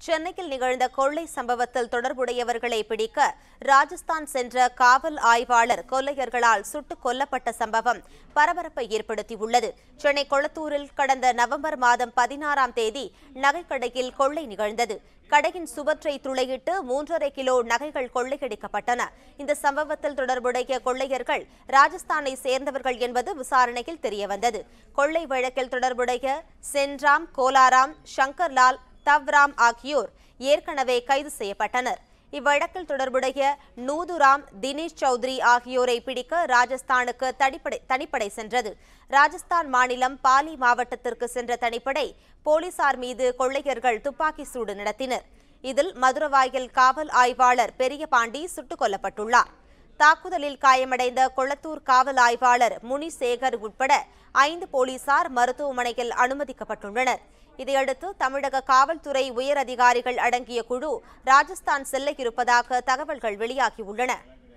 சென்னையில் நிகழ்ந்த கொள்ளை சம்பவத்தில் தொடர்புடையவர்களை பிடிக்க ராஜஸ்தான் சென்ற காவல் ஆய்வாளர் கொள்ளையர்களால் சுட்டுக் கொல்லப்பட்ட சம்பவம் பரபரப்பை ஏற்படுத்தியுள்ளது சென்னை கொளத்தூரில் கடந்த நவம்பர் மாதம் பதினாறாம் தேதி நகைக்கடையில் கொள்ளை நிகழ்ந்தது கடையின் சுவற்றை துளையிட்டு மூன்றரை கிலோ நகைகள் கொள்ளையடிக்கப்பட்டன இந்த சம்பவத்தில் தொடர்புடைய கொள்ளையர்கள் ராஜஸ்தானை சேர்ந்தவர்கள் என்பது விசாரணையில் தெரியவந்தது கொள்ளை வழக்கில் தொடர்புடைய சென்ராம் கோலாராம் சங்கர்லால் தவ்ராம் ஆகியோர் ஏற்கனவே கைது செய்யப்பட்டனர் இவ்வழக்கில் தொடர்புடைய நூதுராம் தினேஷ் சௌத்ரி ஆகியோரை பிடிக்க ராஜஸ்தானுக்கு தனிப்படை தனிப்படை சென்றது ராஜஸ்தான் மாநிலம் பாலி மாவட்டத்திற்கு சென்ற தனிப்படை போலீசார் மீது கொள்ளையர்கள் துப்பாக்கி சூடு நடத்தினர் இதில் மதுரவாயல் காவல் ஆய்வாளர் பெரிய பாண்டி சுட்டுக் கொல்லப்பட்டுள்ளார் தாக்குதலில் காயமடைந்த கொளத்தூர் காவல் ஆய்வாளர் முனிசேகர் உட்பட ஐந்து போலீசார் மருத்துவமனையில் அனுமதிக்கப்பட்டுள்ளனர் இதையடுத்து தமிழக காவல்துறை உயர் அதிகாரிகள் அடங்கிய குழு ராஜஸ்தான் செல்ல இருப்பதாக தகவல்கள் வெளியாகியுள்ளன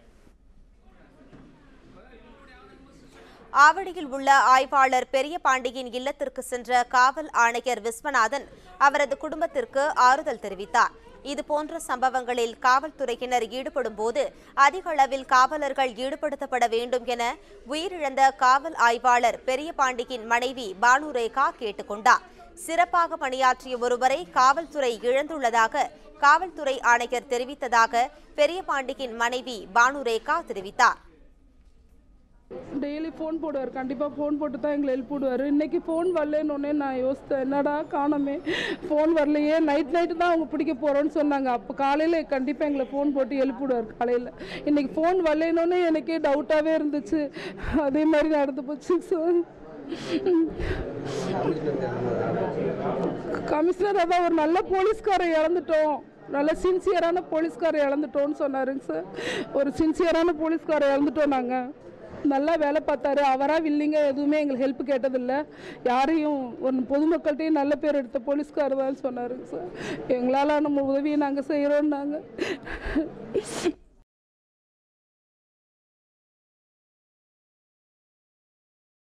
ஆவடியில் உள்ள ஆய்வாளர் பெரிய பாண்டியின் இல்லத்திற்கு சென்ற காவல் ஆணையர் விஸ்வநாதன் அவரது குடும்பத்திற்கு ஆறுதல் தெரிவித்தார் இதுபோன்ற சம்பவங்களில் காவல்துறையினர் ஈடுபடும் போது அதிக அளவில் காவலர்கள் ஈடுபடுத்தப்பட வேண்டும் என உயிரிழந்த காவல் ஆய்வாளர் பெரிய பாண்டியின் மனைவி பானுரேகா கேட்டுக்கொண்டார் சிறப்பாக பணியாற்றிய ஒருவரை காவல்துறை இழந்துள்ளதாக காவல்துறை ஆணையர் தெரிவித்ததாக பெரிய பாண்டியின் மனைவி பானுரேகா தெரிவித்தார் டெய்லி ஃபோன் போடுவார் கண்டிப்பாக ஃபோன் போட்டு தான் எங்களை எழுப்பிடுவார் இன்னைக்கு ஃபோன் வரலன்னொடனே நான் யோசித்தேன் என்னடா காணோமே ஃபோன் வரலையே நைட் நைட்டு தான் அவங்க பிடிக்க போகிறோன்னு சொன்னாங்க அப்போ காலையில் கண்டிப்பாக எங்களை ஃபோன் போட்டு எழுப்பிடுவார் காலையில் இன்னைக்கு ஃபோன் வரலன்னொடனே எனக்கே டவுட்டாகவே இருந்துச்சு அதே மாதிரி நடந்து போச்சு சார் கமிஷனர் அதான் ஒரு நல்ல போலீஸ்காரை இழந்துட்டோம் நல்ல சின்சியரான போலீஸ்காரை இழந்துட்டோம்னு சொன்னாருங்க சார் ஒரு சின்சியரான போலீஸ்காரை இழந்துட்டோம் நாங்கள் நல்லா வேலை பார்த்தாரு அவராக வில்லிங்க எதுவுமே எங்களுக்கு ஹெல்ப் கேட்டதில்ல யாரையும் ஒரு பொதுமக்கள்கிட்டையும் நல்ல பேர் எடுத்த போலீஸ்கார் தான் சொன்னாருங்க சார் எங்களால் நம்ம உதவியை நாங்கள் செய்கிறோம் நாங்கள்